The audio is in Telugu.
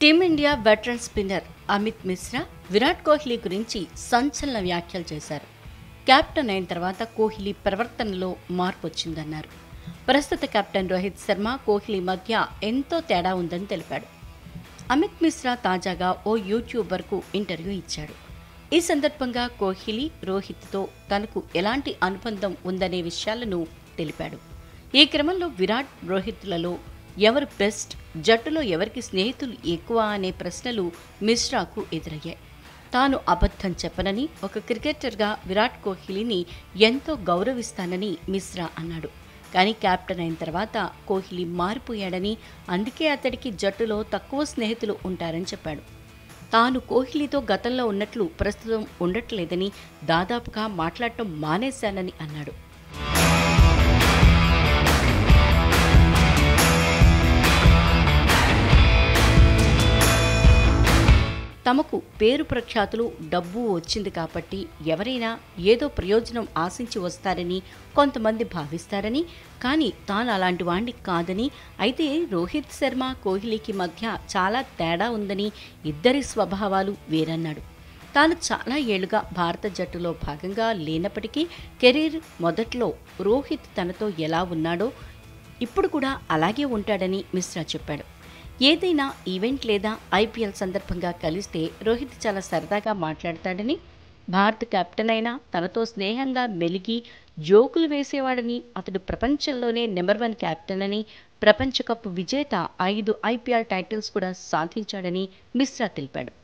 team India veteran spinner Amit Mishra Virat Kohli గురించి సంచలన వ్యాఖ్యలు చేశారు కెప్టెన్ అయిన తర్వాత కోహ్లీ ప్రవర్తనలో మార్పు వచ్చిందన్నారు ప్రస్తుత కెప్టెన్ రోహిత్ శర్మ కోహ్లీ మధ్య ఎంతో తేడా ఉందని తెలిపాడు అమిత్ మిశ్రా తాజాగా ఓ యూట్యూబర్కు ఇంటర్వ్యూ ఇచ్చాడు ఈ సందర్భంగా కోహ్లీ రోహిత్తో తనకు ఎలాంటి అనుబంధం ఉందనే విషయాలను తెలిపాడు ఈ క్రమంలో విరాట్ రోహిత్లలో ఎవరు బెస్ట్ జట్టులో ఎవరికి స్నేహితులు ఎక్కువ అనే ప్రశ్నలు మిశ్రాకు ఎదురయ్యాయి తాను అబద్ధం చెప్పనని ఒక క్రికెటర్గా విరాట్ కోహ్లీని ఎంతో గౌరవిస్తానని మిశ్రా అన్నాడు కానీ కెప్టెన్ అయిన తర్వాత కోహ్లీ మారిపోయాడని అందుకే అతడికి జట్టులో తక్కువ స్నేహితులు ఉంటారని చెప్పాడు తాను కోహ్లీతో గతంలో ఉన్నట్లు ప్రస్తుతం ఉండట్లేదని దాదాపుగా మాట్లాడటం మానేశానని అన్నాడు తమకు పేరు ప్రఖ్యాతులు డబ్బు వచ్చింది కాబట్టి ఎవరైనా ఏదో ప్రయోజనం ఆశించి వస్తారని కొంతమంది భావిస్తారని కానీ తాను అలాంటి వాణ్ణి కాదని అయితే రోహిత్ శర్మ కోహ్లీకి మధ్య చాలా తేడా ఉందని ఇద్దరి స్వభావాలు వేరన్నాడు తాను చాలా ఏళ్లుగా భారత జట్టులో భాగంగా లేనప్పటికీ కెరీర్ మొదట్లో రోహిత్ తనతో ఎలా ఉన్నాడో ఇప్పుడు కూడా అలాగే ఉంటాడని మిశ్రా చెప్పాడు ఏదైనా ఈవెంట్ లేదా ఐపీఎల్ సందర్భంగా కలిస్తే రోహిత్ చాలా సరదాగా మాట్లాడతాడని భారత్ కెప్టెన్ అయినా తనతో స్నేహంగా మెలిగి జోకులు వేసేవాడని అతడు ప్రపంచంలోనే నెంబర్ వన్ కెప్టెన్ అని ప్రపంచ కప్ విజేత ఐదు ఐపీఎల్ టైటిల్స్ కూడా సాధించాడని మిశ్రా తెలిపాడు